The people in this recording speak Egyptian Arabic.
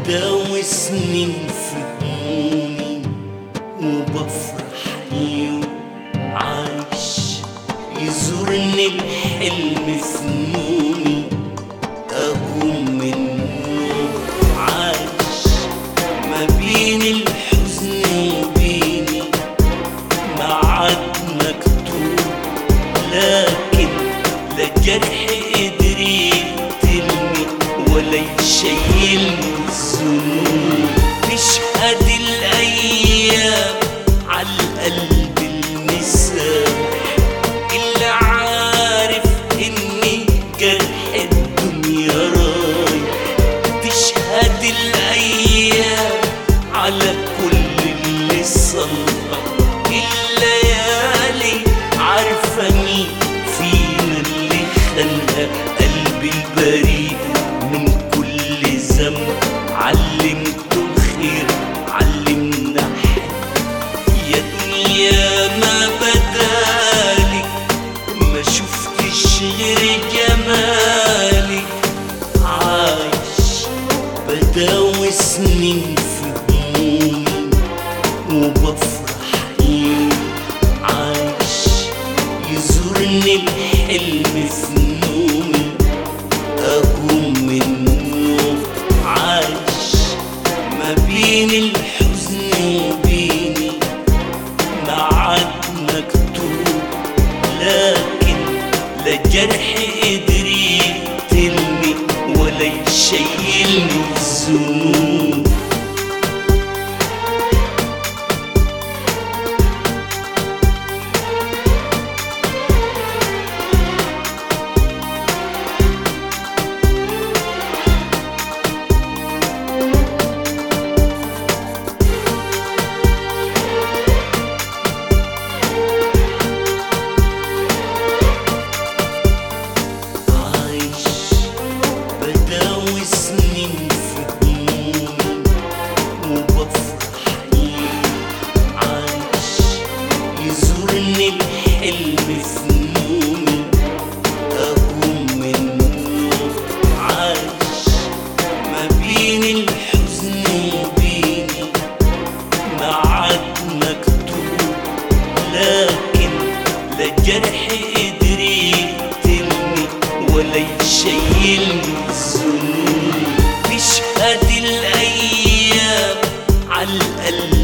بداوي سنين في همومي وبفرح يوم عايش يزورني الحلم في نومي أقوم من النوم عايش ما بين الحزن وبيني معاد مكتوب لكن لا جرح قدر يقتلني ولا يشيلني الذنوب تشهد الأيام على القلب المسامح اللي عارف إني جرح الدنيا رايح تشهد الأيام على كل اللي صلى الليالي عارفة مين فينا اللي خلى قلبي البريء من كل ذنب علمته الخير علمنا حب يا دنيا ما بدالك ما شفتش غير جمالك عايش بداوي سنين في همومي وبفرح يوم عايش يزورني الحلم في نومي أقوم من النوم عايش ما بين الحزن وبيني معاد مكتوب لكن لا جرح قدر يقتلني ولا يشيلني الذنوب عايش بداوي سنين في همومي وبفرح يوم عايش يزورني الحلم في نومي أقوم من النوم عايش ما بين الحزن وبيني معاد مكتوب لكن لا جرح قدر يقتلني ولا يشيلني الذنوب تشهد الأيام على القلب